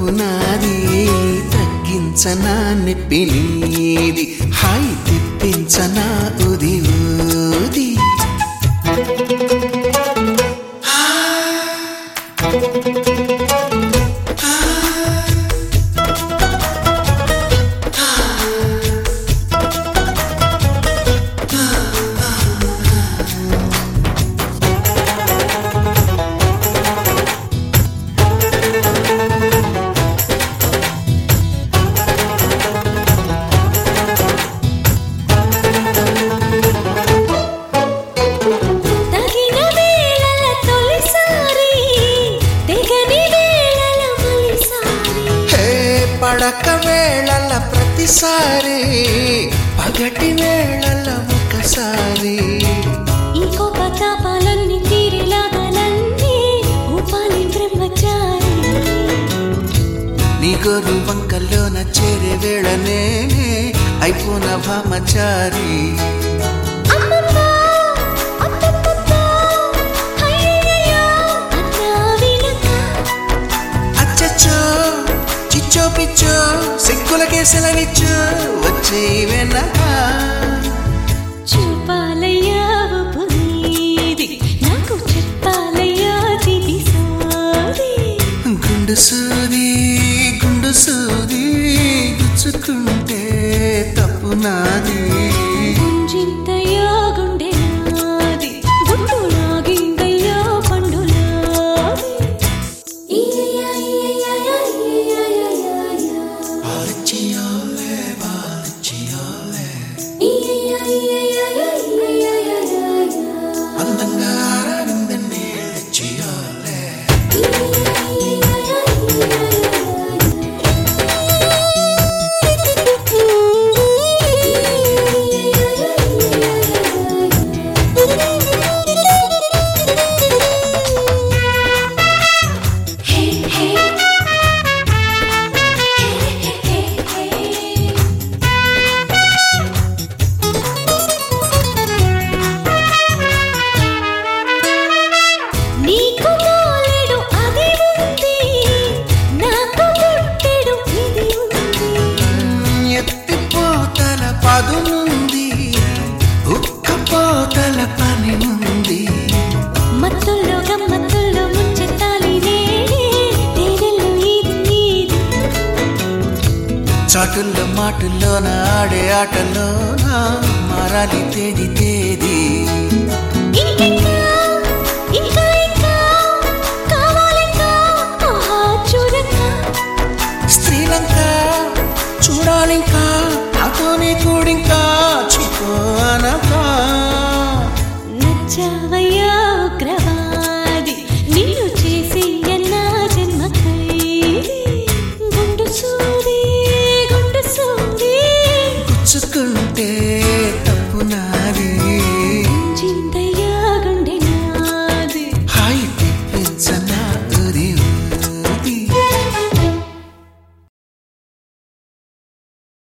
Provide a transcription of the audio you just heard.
తప్పు నాది తగ్గించనా నొప్పి నీది హాయి తెప్పించనా ఉది ఊది తగిన వేళల తొలిసారి తెగని వేళల మలిసారి హే పడక వేళల ప్రతిసారి పగటి వేళల ఒకసారి ఈ కోపతాపాలన్నీ తీరిలాగాలన్నీ ఊపాలి బ్రహ్మచారి నీ గోరు వంకల్లోన చేరే వేళ నేనే అయిపోన భామచారి అమ్మమ్మ, అప్పప్పప్ప, అయ్యయ్యయ్యో, అన్నా వినక. అచ్చచ్చో చిచ్చో పిచ్చో సిగ్గులకే సెలవిచ్చో వచ్చే వెనక చూపాలయ్యా ఊపు నీది, నాకు చెప్పాలయ్యా తిది సోది. గుండు సూది గుండు సూది గుచ్చుకుంటే తప్పు నాది గుంజింతయ్యా గుండె నాది, గుట్టు లాగిందయ్యా పండులాది. ఇయ్యయ్యా, ఇయ్యయ్యా, ఇయ్యయ్యా, బాలిచ్చియోలే, బాలిచ్చియోలే, ఇయ్యయ్యా, ఇయ్యయ్యా, ఇయ్యయ్యా, అందంగా అరవిందనే చియోలే. నీకు మోలెడు అది ఉంది నాకు పుట్టెడు ఇది ఉంది ఎత్తిపోతల పదునుంది ఉక్కపోతల పని ఉంది మత్తుల్లో గమ్మత్తుల్లో ముంచెత్తాలి నేనే తేనెల్లో ఇది నీది చాటుల్లో మాటుల్లోన ఆడే ఆటలోన మారాలి తేది తేది ఇంకింకా ఇంకా ఇంకా కావాలింకా ఆహా చూడకా స్త్రీలంక చూడాలింకా నాతోనే కూడింకా చికో అనకా నచ్చావయ్యా ఉగ్రవాది నిన్ను చేసి ఎన్నా జన్మ ఖైదీ గుండు సూది గుండు సూది గుచ్చుకుంటే